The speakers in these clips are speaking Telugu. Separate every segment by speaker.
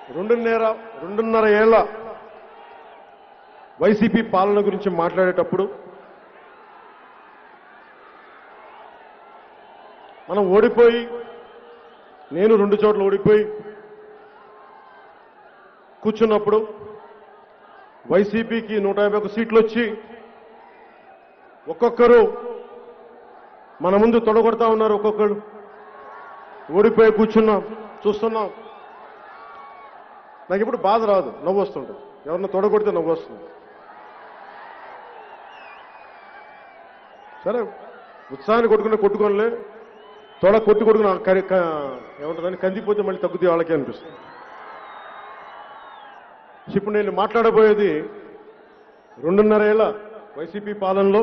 Speaker 1: రెండున్నర రెండున్నర ఏళ్ల వైసీపీ పాలన గురించి మాట్లాడేటప్పుడు మనం ఓడిపోయి నేను రెండు చోట్ల ఓడిపోయి కూర్చున్నప్పుడు వైసీపీకి నూట యాభై ఒక సీట్లు వచ్చి ఒక్కొక్కరు మన ముందు తొడగొడతా ఉన్నారు ఒక్కొక్కరు ఓడిపోయి కూర్చున్నాం చూస్తున్నాం నాకు ఇప్పుడు బాధ రాదు నవ్వు వస్తుంటుంది ఎవరన్నా తొడగొడితే నవ్వు వస్తుంది సరే ఉత్సాహాన్ని కొట్టుకునే కొట్టుకోనిలే తొడ కొట్టు కొట్టుకుని కరి క- ఏముంటుందని కందిపోతే మళ్ళీ తగ్గుతాయి వాళ్ళకే అనిపిస్తుంది ఇప్పుడు నేను మాట్లాడబోయేది రెండున్నర ఏళ్ళ వైసీపీ పాలనలో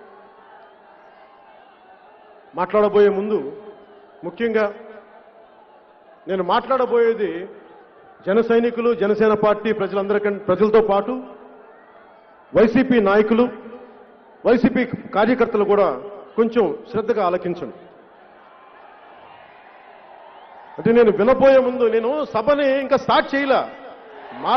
Speaker 1: మాట్లాడబోయే ముందు ముఖ్యంగా నేను మాట్లాడబోయేది జన సైనికులు జనసేన పార్టీ ప్రజలందరికంటే ప్రజలతో పాటు వైసీపీ నాయకులు వైసీపీ కార్యకర్తలు కూడా కొంచెం శ్రద్ధగా ఆలకించండి అంటే నేను వినబోయే ముందు నేను సభని ఇంకా స్టార్ట్ చేయలే మా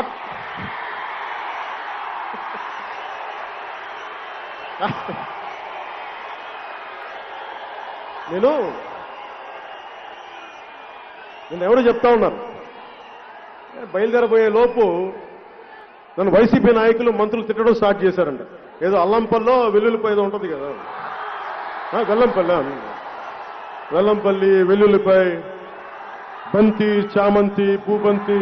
Speaker 1: నేను నేను ఎవరు చెప్తా ఉన్నారు బయలుదేరబోయే లోపు నన్ను వైసీపీ నాయకులు మంత్రులు తిట్టడం స్టార్ట్ చేశారంట ఏదో అల్లంపల్లో వెల్లుల్లిపై ఏదో ఉంటుంది కదా ఆ, వెల్లంపల్లి ఆ. వెల్లంపల్లి వెల్లుల్లిపై బంతి చామంతి పూబంతి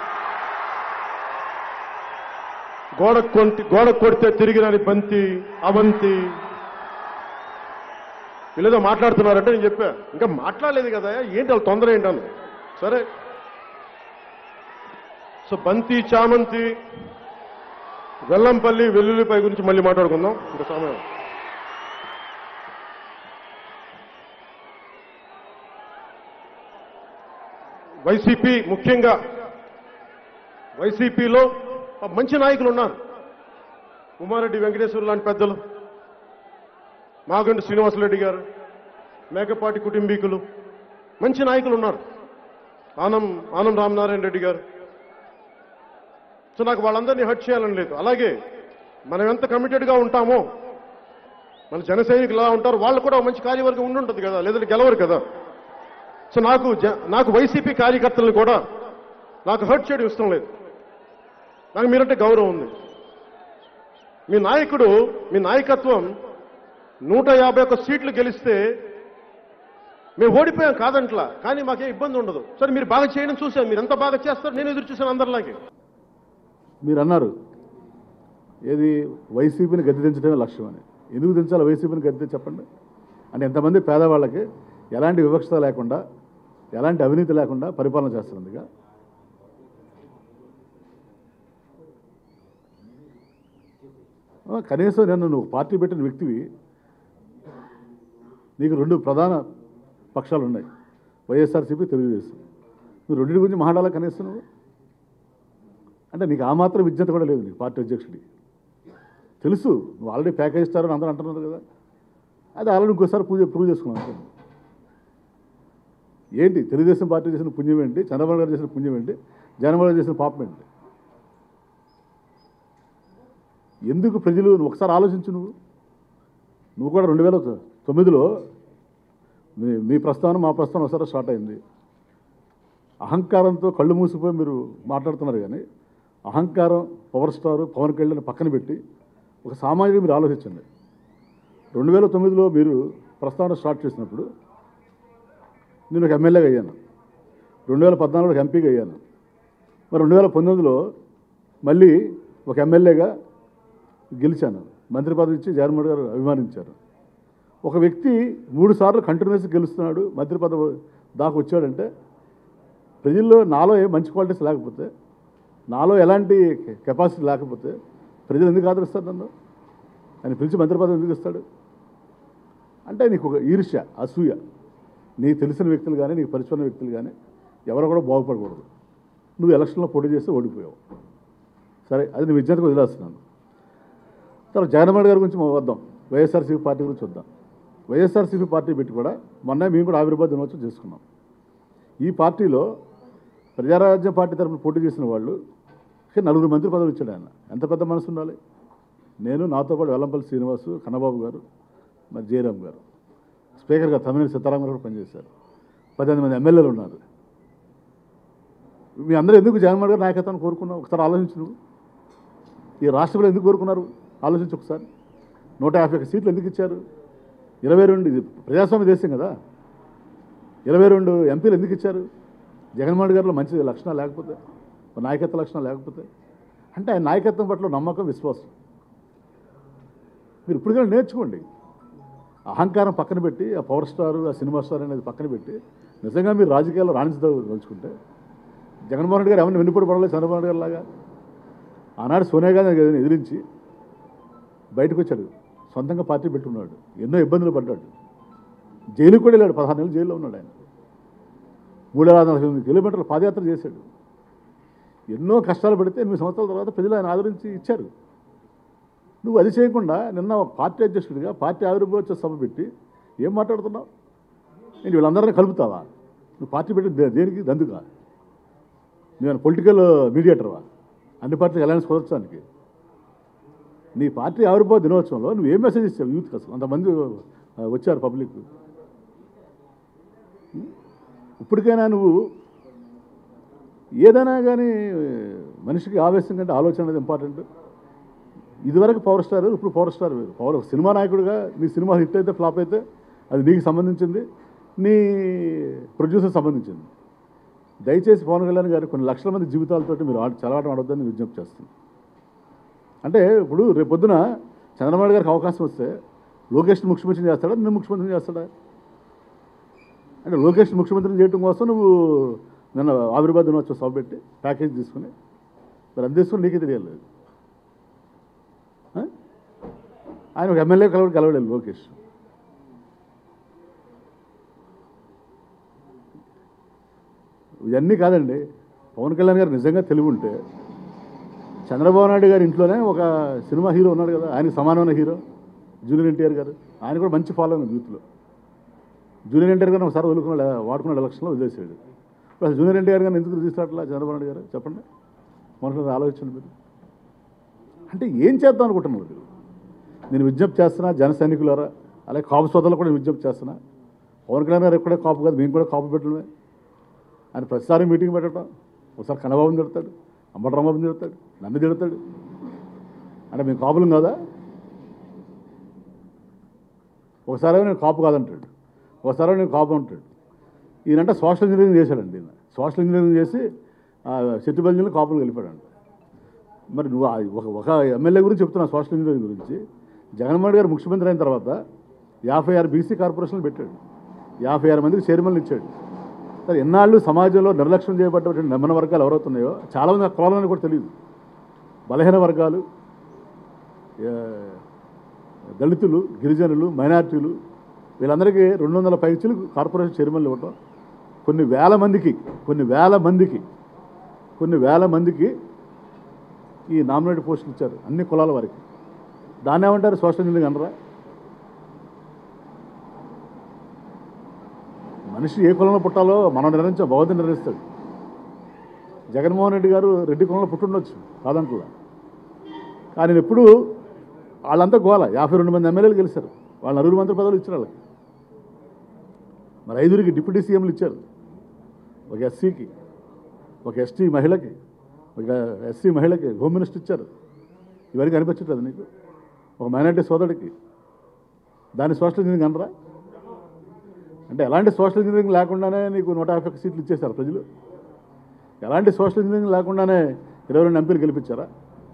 Speaker 1: గోడ కొంటి గోడ కొడితే తిరిగి రాని బంతి అవంతి వీళ్ళేదో మాట్లాడుతున్నారంటే నేను చెప్పా ఇంకా మాట్లాడలేదు కదా ఏంటి వాళ్ళ తొందర ఏంటని సరే సో బంతి చామంతి వెల్లంపల్లి వెల్లుల్లిపై గురించి మళ్ళీ మాట్లాడుకుందాం ఇంకా సమయం వైసీపీ ముఖ్యంగా వైసీపీలో మంచి నాయకులు ఉన్నారు ఉమారెడ్డి వెంకటేశ్వర లాంటి పెద్దలు మాగంటి శ్రీనివాసరెడ్డి గారు మేకపాటి కుటుంబీకులు మంచి నాయకులు ఉన్నారు ఆనం ఆనం రామనారాయణ రెడ్డి గారు సో నాకు వాళ్ళందరినీ హర్ట్ చేయాలని లేదు అలాగే మనం ఎంత కమిటెడ్గా ఉంటామో మన జన సైనికులు ఎలా ఉంటారు వాళ్ళు కూడా ఒక మంచి కార్యవర్గం ఉండి ఉంటుంది కదా లేదంటే గెలవరు కదా సో నాకు జ- నాకు వైసీపీ కార్యకర్తలను కూడా నాకు హర్ట్ చేయడం ఇష్టం లేదు నాకు మీరంటే గౌరవం ఉంది మీ నాయకుడు మీ నాయకత్వం నూట యాభై ఒక్క సీట్లు గెలిస్తే మేము ఓడిపోయాం కాదంట్లా కానీ మాకేం ఇబ్బంది ఉండదు సరే మీరు బాగా చేయడం చూశాను మీరు ఎంత బాగా చేస్తారు నేను ఎదురు చూశాను అందరిలాగే
Speaker 2: మీరు అన్నారు ఏది వైసీపీని గద్దె దించడమే లక్ష్యం అని ఎందుకు దించాలి వైసీపీని గద్దె చెప్పండి అంటే ఎంతమంది పేదవాళ్ళకి ఎలాంటి వివక్షత లేకుండా ఎలాంటి అవినీతి లేకుండా పరిపాలన చేస్తుందిగా ఆ, కనీసం నేను నువ్వు పార్టీ పెట్టిన వ్యక్తివి నీకు రెండు ప్రధాన పక్షాలు ఉన్నాయి వైఎస్ఆర్సీపీ తెలుగుదేశం నువ్వు రెండింటి గురించి మాట్లాడాలా కనీసం నువ్వు అంటే నీకు ఆ మాత్రం విజ్ఞత కూడా లేదు నీకు పార్టీ అధ్యక్షుడికి తెలుసు నువ్వు ఆల్రెడీ ప్యాకేజ్ ఇస్తారని అందరూ అంటున్నారు కదా అది ఆల్రెడీ ఇంకోసారి పూజ ప్రూవ్ చేసుకున్నాను అంతే. ఏంటి తెలుగుదేశం పార్టీ చేసిన పుణ్యం ఏంటి చంద్రబాబు గారు చేసిన పుణ్యం ఏంటి జగన్మోహన్ గారు చేసిన పాపం ఏంటి ఎందుకు ప్రజలు నువ్వు ఒకసారి ఆలోచించు నువ్వు నువ్వు కూడా రెండు వేల తొమ్మిదిలో మీ మీ ప్రస్థానం మా ప్రస్థానం ఒకసారి స్టార్ట్ అయింది అహంకారంతో కళ్ళు మూసిపోయి మీరు మాట్లాడుతున్నారు కానీ అహంకారం పవర్ స్టార్ పవన్ కళ్యాణ్ పక్కన పెట్టి ఒక సామాజిక మీరు ఆలోచించండి రెండు వేల తొమ్మిదిలో మీరు ప్రస్తావన స్టార్ట్ చేసినప్పుడు నేను ఒక ఎమ్మెల్యేగా అయ్యాను రెండు వేల పద్నాలుగులో ఒక ఎంపీగా అయ్యాను మరి రెండు వేల పంతొమ్మిదిలో మళ్ళీ ఒక ఎమ్మెల్యేగా గెలిచాను మంత్రి పదవి ఇచ్చి జగన్మోహన్ గారు అభిమానించారు ఒక వ్యక్తి మూడు సార్లు కంటిన్యూస్ గెలుస్తున్నాడు మంత్రి పదవి దాకా వచ్చాడంటే ప్రజల్లో నాలో ఏ మంచి క్వాలిటీస్ లేకపోతే నాలో ఎలాంటి కెపాసిటీ లేకపోతే ప్రజలు ఎందుకు ఆదరిస్తారు నన్ను ఆయన పిలిచి మంత్రి పదవి ఎందుకు ఇస్తాడు అంటే నీకు ఒక ఈర్ష్య అసూయ నీకు తెలిసిన వ్యక్తులు కానీ నీకు పరిచయం వ్యక్తులు కానీ ఎవరు కూడా బాగుపడకూడదు నువ్వు ఎలక్షన్లో పోటీ చేస్తే ఓడిపోయావు సరే అది నీ విజ్ఞతకు వదిలేస్తున్నాను తర్వాత జగన్మోహన్ గారి గురించి వద్దాం వైఎస్ఆర్సీపీ పార్టీ గురించి వద్దాం వైఎస్ఆర్సీపీ పార్టీ పెట్టి కూడా మొన్న మేము కూడా ఆవిర్భావ దినోత్సవం చేసుకున్నాం ఈ పార్టీలో ప్రజారాజ్యం పార్టీ తరఫున పోటీ చేసిన వాళ్ళు ఇక నలుగురు మంత్రి పదవులు ఇచ్చాడు ఆయన ఎంత పెద్ద మనసు ఉండాలి నేను నాతో పాటు వెల్లంపల్లి శ్రీనివాసు కన్నబాబు గారు మరి జయరామ్ గారు స్పీకర్గా తమ్మినేని సీతారాం గారు కూడా పనిచేశారు పద్దెనిమిది మంది ఎమ్మెల్యేలు ఉన్నారు మీ అందరూ ఎందుకు జగన్మోహన్ గారు నాయకత్వాన్ని కోరుకున్నావు ఒకసారి ఆలోచించు నువ్వు ఈ రాష్ట్రంలో ఎందుకు కోరుకున్నారు ఆలోచించు ఒకసారి నూట యాభై ఒక్క సీట్లు ఎందుకు ఇచ్చారు ఇరవై రెండు ఇది ప్రజాస్వామ్య దేశం కదా ఇరవై రెండు ఎంపీలు ఎందుకు ఇచ్చారు జగన్మోహన్ రెడ్డి గారిలో మంచి లక్షణాలు లేకపోతే నాయకత్వ లక్షణాలు లేకపోతే అంటే ఆయన నాయకత్వం పట్ల నమ్మకం విశ్వాసం మీరు ఇప్పటికైనా నేర్చుకోండి అహంకారం పక్కన పెట్టి ఆ పవర్ స్టార్ ఆ సినిమా స్టార్ అనేది పక్కన పెట్టి నిజంగా మీరు రాజకీయాల్లో రాణించదలుచుకుంటే జగన్మోహన్ రెడ్డి గారు ఎవరిని వెన్నుపడి పడలేదు చంద్రబాబు నాయుడు గారు లాగా ఆనాడు సోనియా గాంధీ గారిని ఎదిరించి బయటకు వచ్చాడు సొంతంగా పార్టీ పెట్టుకున్నాడు ఎన్నో ఇబ్బందులు పడ్డాడు జైలుకి కూడా వెళ్ళాడు పదహారు నెలలు జైల్లో ఉన్నాడు ఆయన మూడు వేల నలభై ఎనిమిది కిలోమీటర్ల పాదయాత్ర చేశాడు ఎన్నో కష్టాలు పడితే ఎనిమిది సంవత్సరాల తర్వాత ప్రజలు ఆయన ఆదరించి ఇచ్చారు నువ్వు అది చేయకుండా నిన్న ఒక పార్టీ అధ్యక్షుడిగా పార్టీ ఆవిర్భావోత్సవ సభ పెట్టి ఏం మాట్లాడుతున్నావు నేను వీళ్ళందరినీ కలుపుతావా నువ్వు పార్టీ పెట్టి దే- దేనికి దందుగా నేను పొలిటికల్ మీడియేటర్వా అన్ని పార్టీలకు అలయన్స్ కుదర్చడానికి నీ పార్టీ ఆవిర్భావ దినోత్సవంలో నువ్వు ఏం మెసేజ్ ఇచ్చావు యూత్కి అసలు అంతమంది ఆ, వచ్చారు పబ్లిక్ ఇప్పటికైనా నువ్వు ఏదైనా కానీ మనిషికి ఆవేశం కంటే ఆలోచన అనేది ఇంపార్టెంట్ ఇదివరకు పవర్ స్టార్ ఇప్పుడు పవర్ స్టార్ వేరు పవర్ సినిమా నాయకుడిగా నీ సినిమా హిట్ అయితే ఫ్లాప్ అయితే అది నీకు సంబంధించింది నీ ప్రొడ్యూసర్ సంబంధించింది దయచేసి పవన్ కళ్యాణ్ గారు కొన్ని లక్షల మంది జీవితాలతోటి మీరు ఆడ చలవాటం ఆడొద్దని విజ్ఞప్తి చేస్తున్నాను అంటే ఇప్పుడు రేపు పొద్దున చంద్రబాబు నాయుడు గారికి అవకాశం వస్తే లోకేష్ని ముఖ్యమంత్రి చేస్తాడా నేను ముఖ్యమంత్రి చేస్తాడా అంటే లోకేష్ ముఖ్యమంత్రిని చేయడం కోసం నువ్వు నిన్న ఆవిర్భావ దినోత్సవ సభ పెట్టి ప్యాకేజ్ తీసుకుని మరి అది తీసుకుని నీకే తెలియలేదు ఆ? ఆయన ఒక ఎమ్మెల్యే కలవడు కలవలేదు లోకేష్ ఇవన్నీ కాదండి పవన్ కళ్యాణ్ గారు నిజంగా తెలివి ఉంటే చంద్రబాబు నాయుడు గారి ఇంట్లోనే ఒక సినిమా హీరో ఉన్నాడు కదా ఆయనకి సమానమైన హీరో జూనియర్ ఎన్టీఆర్ గారు ఆయన కూడా మంచి ఫాలోయింగ్ ఉంది యూత్లో జూనియర్ ఎన్టీఆర్ గారిని ఒకసారి వదులుకున్నాడు వాడుకున్నాడు ఎలక్షన్లో వదిలేసాడు ఇప్పుడు అసలు జూనియర్ ఎన్టీఆర్ గారిని ఎందుకు తీసుకురావట్లా చంద్రబాబు నాయుడు గారు చెప్పండి మనకు ఆలోచించండి మీరు అంటే ఏం చేద్దాం అనుకుంటున్నారు మీరు నేను విజ్ఞప్తి చేస్తున్నా జన సైనికులారా అలాగే కాపు సోదరులు కూడా నేను విజ్ఞప్తి చేస్తున్నా పవన్ కళ్యాణ్ గారు ఎక్కడే కాపు కాదు మేము కూడా కాపు పెట్టడమే ఆయన ప్రతిసారి మీటింగ్ పెట్టడం ఒకసారి కన్నబాబుని తిడతాడు అంబటి రాంబాబుని తిడతాడు నన్ను తిడతాడు అంటే మేము కాపులం కాదా ఒకసారి నేను కాపు కాదంటాడు ఒకసారి నేను కాపు అంటాడు ఈయనంటే సోషల్ ఇంజనీరింగ్ చేశాడండి ఈయన సోషల్ ఇంజనీరింగ్ చేసి చెట్టుబంజీలు కాపులు కలిపాడంట మరి నువ్వు ఆ ఒక ఒక ఎమ్మెల్యే గురించి చెప్తున్నా సోషల్ ఇంజనీరింగ్ గురించి జగన్మోహన్ గారు ముఖ్యమంత్రి అయిన తర్వాత యాభై ఆరు బీసీ కార్పొరేషన్లు పెట్టాడు యాభై ఆరు మందికి చైర్మన్లు ఇచ్చాడు సరే ఎన్నాళ్ళు సమాజంలో నిర్లక్ష్యం చేయబడ్డటువంటి నిమ్మన వర్గాలు ఎవరవుతున్నాయో చాలామంది ఆ కులాలని కూడా తెలియదు బలహీన వర్గాలు ఏ, దళితులు గిరిజనులు మైనార్టీలు వీళ్ళందరికీ రెండు వందల పైచులు కార్పొరేషన్ చైర్మన్లు ఇవ్వటం కొన్ని వేల మందికి కొన్ని వేల మందికి కొన్ని వేల మందికి ఈ నామినేటెడ్ పోస్టులు ఇచ్చారు అన్ని కులాల వారికి దాన్ని ఏమంటారు సోషల్ ఇంజనీరింగ్ అనరా మనిషి ఏ కులంలో పుట్టాలో మనం నిర్ణయించాం భగవంతుడు నిర్ణయిస్తాడు జగన్మోహన్ రెడ్డి గారు రెడ్డి కులంలో పుట్టుండొచ్చు కాదంటులా కానీ నేను ఎప్పుడు వాళ్ళంతా గోల యాభై రెండు మంది ఎమ్మెల్యేలు గెలిచారు వాళ్ళు నలుగురు మంత్రి పదవులు ఇచ్చారు వాళ్ళకి మరి ఐదుగురికి డిప్యూటీ సీఎంలు ఇచ్చారు ఒక ఎస్సీకి ఒక ఎస్టీ మహిళకి ఒక ఎస్సీ మహిళకి హోమ్ మినిస్టర్ ఇచ్చారు ఇవన్నీ కనిపించట్లేదు నీకు ఒక మైనార్టీ సోదరుడికి దాన్ని సోషల్ ఇంజనీరింగ్ అనరా అంటే ఎలాంటి సోషల్ ఇంజనీరింగ్ లేకుండానే నీకు నూట యాభై ఒక్క సీట్లు ఇచ్చేశారు ప్రజలు ఎలాంటి సోషల్ ఇంజనీరింగ్ లేకుండానే ఇరవై రెండు ఎంపీలు గెలిపించారా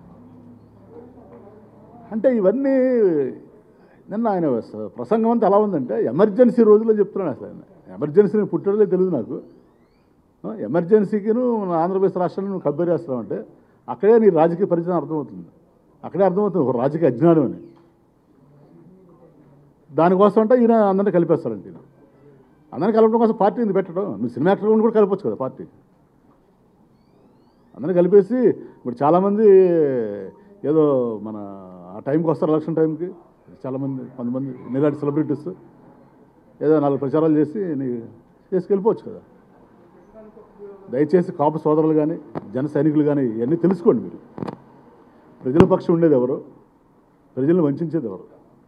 Speaker 2: అంటే ఇవన్నీ నిన్న ఆయన స- ప్రసంగం అంతా ఎలా ఉందంటే ఎమర్జెన్సీ రోజుల్లో చెప్తున్నాను అసలు ఆయన ఎమర్జెన్సీ పుట్టడలే తెలియదు నాకు ఆ, ఎమర్జెన్సీకిను మన ఆంధ్రప్రదేశ్ రాష్ట్రాన్ని నువ్వు కంపేర్ చేస్తావంటే అక్కడే నీ రాజకీయ పరిచయం అర్థమవుతుంది అక్కడే అర్థమవుతుంది ఒక రాజకీయ అజ్ఞానం అని దానికోసం అంటే ఈయన అందరినీ కలిపేస్తారంట ఈయన అందరిని కలపడం కోసం పార్టీ ఎందుకు పెట్టడం నువ్వు సినిమా యాక్టర్ కూడా కలపచ్చు కదా పార్టీ అందరిని కలిపేసి ఇప్పుడు చాలామంది ఏదో మన ఆ టైంకి వస్తారు ఎలక్షన్ టైంకి చాలామంది కొంతమంది నీలాంటి సెలబ్రిటీస్ ఏదో నాలుగు ప్రచారాలు చేసి నీ చేసి వెళ్ళిపోవచ్చు కదా దయచేసి కాపు సోదరులు కానీ జన సైనికులు కానీ ఇవన్నీ తెలుసుకోండి మీరు ప్రజల పక్షం ఉండేది ఎవరు ప్రజలను వంచేది ఎవరు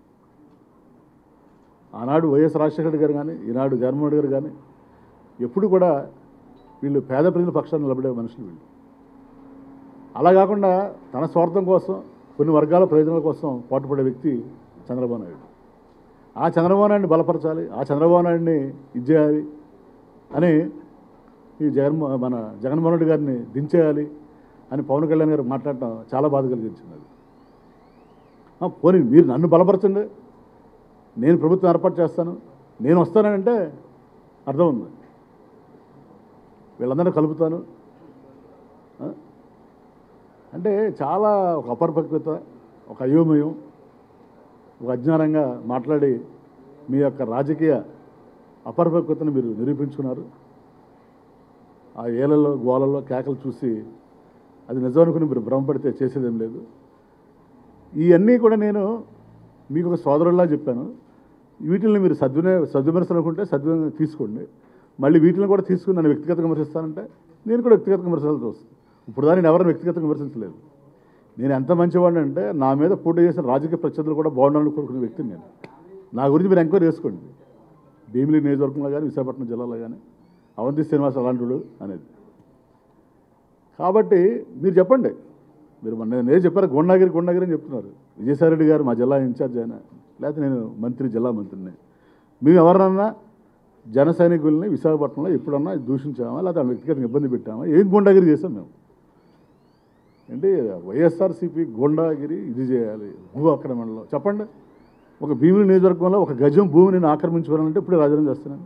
Speaker 2: ఆనాడు వైఎస్ రాజశేఖర రెడ్డి గారు కానీ ఈనాడు జగన్మోహన్ రెడ్డి గారు కానీ ఎప్పుడు కూడా వీళ్ళు పేద ప్రజల పక్షాన్ని నిలబడే మనుషులు వీళ్ళు అలా కాకుండా తన స్వార్థం కోసం కొన్ని వర్గాల ప్రయోజనాల కోసం పాటుపడే వ్యక్తి చంద్రబాబు నాయుడు ఆ చంద్రబాబు నాయుడిని బలపరచాలి ఆ చంద్రబాబు నాయుడిని ఇది చేయాలి అని ఈ జగన్మో మన జగన్మోహన్ రెడ్డి గారిని దించేయాలి అని పవన్ కళ్యాణ్ గారు మాట్లాడటం చాలా బాధ కలిగించింది అది ఆ, పోనీ మీరు నన్ను బలపరచండి నేను ప్రభుత్వం ఏర్పాటు చేస్తాను నేను వస్తానంటే అర్థం ఉంది వీళ్ళందరినీ కలుపుతాను ఆ? అంటే చాలా ఒక అపరిపక్వత ఒక అయోమయం ఒక అజ్ఞానంగా మాట్లాడి మీ యొక్క రాజకీయ అపరిపక్వతను మీరు నిరూపించుకున్నారు ఆ ఏలలో గోలలో కేకలు చూసి అది నిజం అనుకుని మీరు భ్రమపడితే చేసేదేం లేదు ఇవన్నీ కూడా నేను మీకు ఒక సోదరులా చెప్పాను వీటిని మీరు సద్వినే సద్విమర్శలు అనుకుంటే సద్వినియోగం తీసుకోండి మళ్ళీ వీటిని కూడా తీసుకుని నన్ను వ్యక్తిగతంగా విమర్శిస్తానంటే నేను కూడా వ్యక్తిగతంగా విమర్శలు చూస్తాను ఇప్పుడు దాన్ని నేను ఎవరిని వ్యక్తిగతంగా విమర్శించలేదు నేను ఎంత మంచివాడిని అంటే నా మీద పోటీ చేసిన రాజకీయ ప్రత్యర్థులు కూడా బాగుండాలని కోరుకునే వ్యక్తిని నేను నా గురించి మీరు ఎంక్వైరీ చేసుకోండి భీమిలి నియోజకవర్గంలో కానీ విశాఖపట్నం జిల్లాలో కానీ అవంతి శ్రీనివాస్ అలాంటి అనేది కాబట్టి మీరు చెప్పండి మీరు మొన్న నేను చెప్పారు గుండాగిరి గుండాగిరి అని చెప్తున్నారు విజయసాయిరెడ్డి గారు మా జిల్లా ఇన్ఛార్జ్ ఆయన లేకపోతే నేను మంత్రి జిల్లా మంత్రిని మేము ఎవరన్నా జన సైనికుల్ని విశాఖపట్నంలో ఎప్పుడన్నా దూషించామా లేకపోతే వాళ్ళ వ్యక్తిగతంగా ఇబ్బంది పెట్టామా ఏం గుండాగిరి చేసాం మేము అంటే వైఎస్ఆర్సీపీ గుండాగిరి ఇది చేయాలి భూ ఆక్రమణలో చెప్పండి ఒక భీమిలి నియోజకవర్గంలో ఒక గజం భూమిని నేను ఆక్రమించుకోవాలంటే ఇప్పుడే రాజీనామా చేస్తున్నాను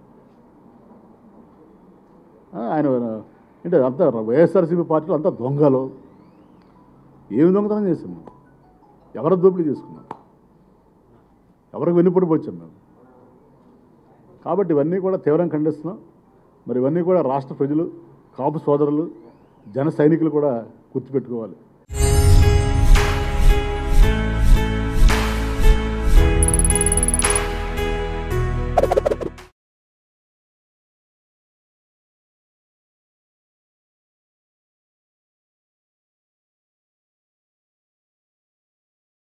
Speaker 2: ఆ, ఆయన అంటే అంతా వైఎస్ఆర్సీపీ పార్టీలో అంతా దొంగలు ఏమి దొంగతనం చేసాం మేము ఎవరి దోపిడీ చేసుకున్నాం ఎవరికి వెన్నుపడి వచ్చాం మేము కాబట్టి ఇవన్నీ కూడా తీవ్రంగా ఖండిస్తున్నాం మరి ఇవన్నీ కూడా రాష్ట్ర ప్రజలు కాపు సోదరులు జన సైనికులు కూడా గుర్తుపెట్టుకోవాలి